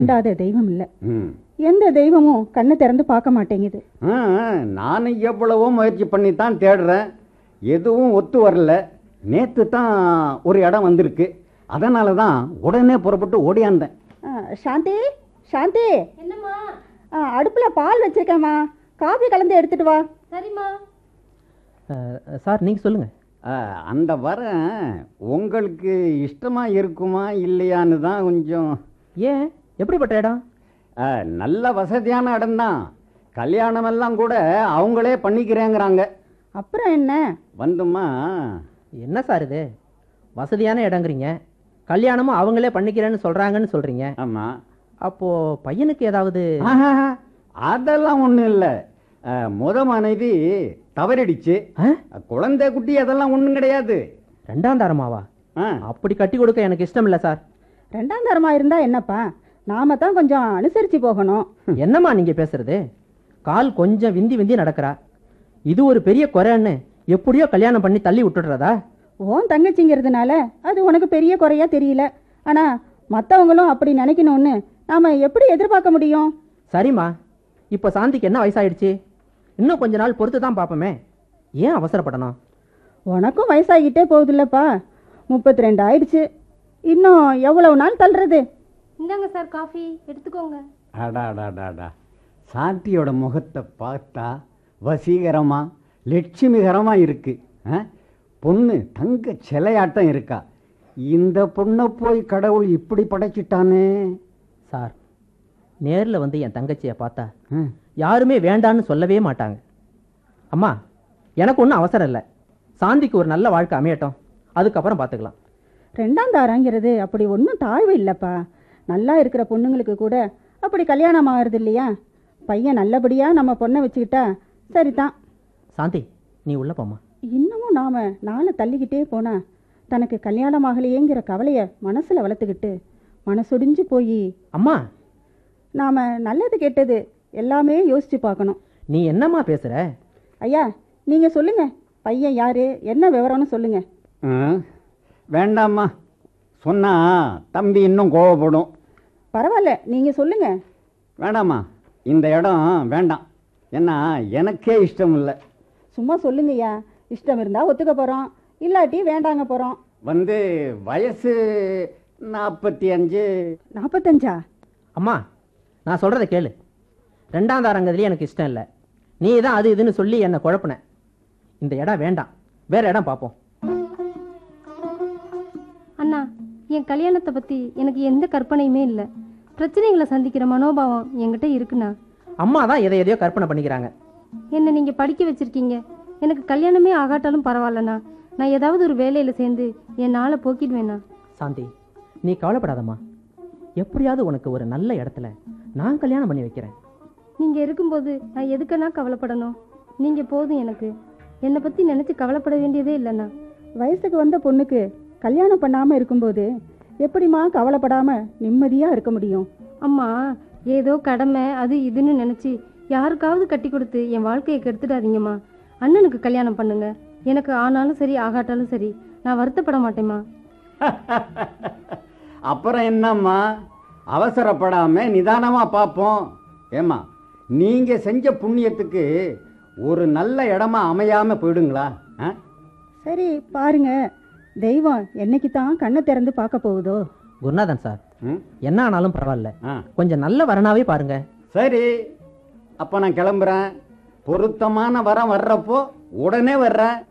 இண்டாத தெய்வம் இல்லை ம் எந்த தெய்வமும் கண்ணை திறந்து பார்க்க மாட்டேங்குது ஆ, ஆ, நானும் எவ்வளவோ முயற்சி பண்ணி தான் தேடுறேன் எதுவும் ஒத்து வரல நேற்று தான் ஒரு இடம் வந்திருக்கு அதனால தான் உடனே புறப்பட்டு ஓடியாந்தேன் ஆ, சாந்தி சாந்தி என்னம்மா ஆ, அடுப்புல பால் வச்சிருக்கேம்மா காபி கலந்து எடுத்துட்டு வா சரிம்மா சார் நீங்கள் சொல்லுங்கள் ஆ, அந்த வர உங்களுக்கு இஷ்டமா இருக்குமா இல்லையான்னு தான் கொஞ்சம் ஏன் எப்படிப்பட்ட இடம் ஆ, நல்ல வசதியான இடம்தான் கல்யாணம் எல்லாம் கூட அவங்களே பண்ணிக்கிறேங்கிறாங்க அப்புறம் என்ன வந்துமா என்ன சார் இது வசதியான இடங்கிறீங்க கல்யாணமும் அவங்களே பண்ணிக்கிறேன்னு சொல்கிறாங்கன்னு சொல்கிறீங்க ஆமாம் அப்போது பையனுக்கு ஏதாவது ஆஹா, அதெல்லாம் ஒன்றும் இல்லை முத மனைவி தவறிடுச்சு ஆ? குழந்தை குட்டி அதெல்லாம் ஒன்றும் கிடையாது ரெண்டாம் தரமாவா ஆ, அப்படி கட்டி கொடுக்க எனக்கு இஷ்டம் இல்லை சார் ரெண்டாம் தரமா இருந்தா என்னப்பா நாம தான் கொஞ்சம் அனுசரிச்சு போகணும் என்னம்மா நீங்கள் பேசுறது கால் கொஞ்சம் விந்தி விந்தி நடக்கிறா இது ஒரு பெரிய குறைன்னு எப்படியோ கல்யாணம் பண்ணி தள்ளி விட்டுடுறதா ஓன் தங்கச்சிங்கிறதுனால அது உனக்கு பெரிய குறையா தெரியல ஆனா மத்தவங்களும் அப்படி நினைக்கணும்னு நாம எப்படி எதிர்பார்க்க முடியும் சரிம்மா இப்போ சாந்திக்கு என்ன வயசாயிடுச்சு இன்னும் கொஞ்ச நாள் பொறுத்து தான் பார்ப்போமே ஏன் அவசரப்படணும் உனக்கும் வயசாகிட்டே போகுதுல்லப்பா முப்பத்தி ரெண்டு ஆயிடுச்சு இன்னும் எவ்வளவு நாள் தள்ளுறது இந்தாங்க சார் காஃபி எடுத்துக்கோங்க அடாடாடாடா சாந்தியோட முகத்தை பார்த்தா வசீகரமா லட்சுமிகரமா இருக்கு ஆ? பொண்ணு தங்க சிலையாட்டம் இருக்கா இந்த பொண்ணை போய் கடவுள் இப்படி படைச்சிட்டானே சார் நேரில் வந்து என் தங்கச்சியை பார்த்தா ஆ, யாருமே வேண்டான்னு சொல்லவே மாட்டாங்க அம்மா எனக்கு ஒன்றும் அவசரம் இல்லை சாந்திக்கு ஒரு நல்ல வாழ்க்கை அமையட்டும் அதுக்கப்புறம் பார்த்துக்கலாம் ரெண்டாம் தாரங்கிறது அப்படி ஒன்றும் தாழ்வு இல்லைப்பா நல்லா இருக்கிற பொண்ணுங்களுக்கு கூட அப்படி கல்யாணம் ஆகிறது இல்லையா பையன் நல்லபடியா நம்ம பொண்ணை வச்சுக்கிட்டா சரிதான் சாந்தி நீ உள்ள போம்மா இன்னமும் நாம நாளை தள்ளிக்கிட்டே போனா தனக்கு கல்யாணம் ஆகலையேங்கிற கவலையை மனசுல வளர்த்துக்கிட்டு மனசொடிஞ்சு போய் அம்மா நாம நல்லது கெட்டது எல்லாமே யோசிச்சு பார்க்கணும் நீ என்னம்மா பேசுற ஐயா நீங்க சொல்லுங்க பையன் யாரு என்ன விவரம்னு சொல்லுங்க ஆ, வேண்டாம்மா சொன்னா தம்பி இன்னும் கோவப்படும் பரவாயில்ல நீங்க சொல்லுங்க வேண்டாம்மா இந்த இடம் வேண்டாம் ஏன்னா எனக்கே இஷ்டம் இல்லை சும்மா சொல்லுங்கய்யா இஷ்டம் இருந்தா ஒத்துக்க போறோம் இல்லாட்டி வேண்டாங்க போறோம் வந்து வயசு நாற்பத்தி அஞ்சு நாற்பத்தஞ்சா அம்மா நான் சொல்கிறத கேளு ரெண்டாம் தாரங்கிறதுலேயே எனக்கு இஷ்டம் இல்லை நீ தான் அது இதுன்னு சொல்லி என்னை குழப்பின இந்த இடம் வேண்டாம் வேற இடம் பார்ப்போம் அண்ணா என் கல்யாணத்தை பற்றி எனக்கு எந்த கற்பனையுமே இல்லை பிரச்சனைகளை சந்திக்கிற மனோபாவம் என்கிட்ட இருக்குண்ணா அம்மா தான் எதை எதையோ கற்பனை பண்ணிக்கிறாங்க என்னை நீங்கள் படிக்க வச்சிருக்கீங்க எனக்கு கல்யாணமே ஆகாட்டாலும் பரவாயில்லண்ணா நான் ஏதாவது ஒரு வேலையில் சேர்ந்து என் நாளை போக்கிடுவேண்ணா சாந்தி நீ கவலைப்படாதம்மா எப்படியாவது உனக்கு ஒரு நல்ல இடத்துல நான் கல்யாணம் பண்ணி வைக்கிறேன் நீங்கள் இருக்கும்போது நான் எதுக்குண்ணா கவலைப்படணும் நீங்கள் போதும் எனக்கு என்னை பற்றி நினச்சி கவலைப்பட வேண்டியதே இல்லைண்ணா வயசுக்கு வந்த பொண்ணுக்கு கல்யாணம் பண்ணாம இருக்கும்போது எப்படிம்மா கவலைப்படாம நிம்மதியா இருக்க முடியும் அம்மா ஏதோ கடமை அது இதுன்னு நினச்சி யாருக்காவது கட்டி கொடுத்து என் வாழ்க்கையை கெடுத்துடாதீங்கம்மா அண்ணனுக்கு கல்யாணம் பண்ணுங்க எனக்கு ஆனாலும் சரி ஆகாட்டாலும் சரி நான் வருத்தப்பட மாட்டேம்மா அப்புறம் என்னம்மா அவசரப்படாம நிதானமா பார்ப்போம் ஏம்மா நீங்க செஞ்ச புண்ணியத்துக்கு ஒரு நல்ல இடமா அமையாம போயிடுங்களா ஆ? சரி பாருங்க தெய்வம் என்னைக்கு தான் கண்ணை திறந்து பார்க்க போகுதோ குருநாதன் சார் ம்? என்ன ஆனாலும் பரவாயில்ல ஆ கொஞ்சம் நல்ல வரனாவே பாருங்க சரி அப்ப நான் கிளம்புறேன் பொருத்தமான வரம் வர்றப்போ உடனே வர்றேன்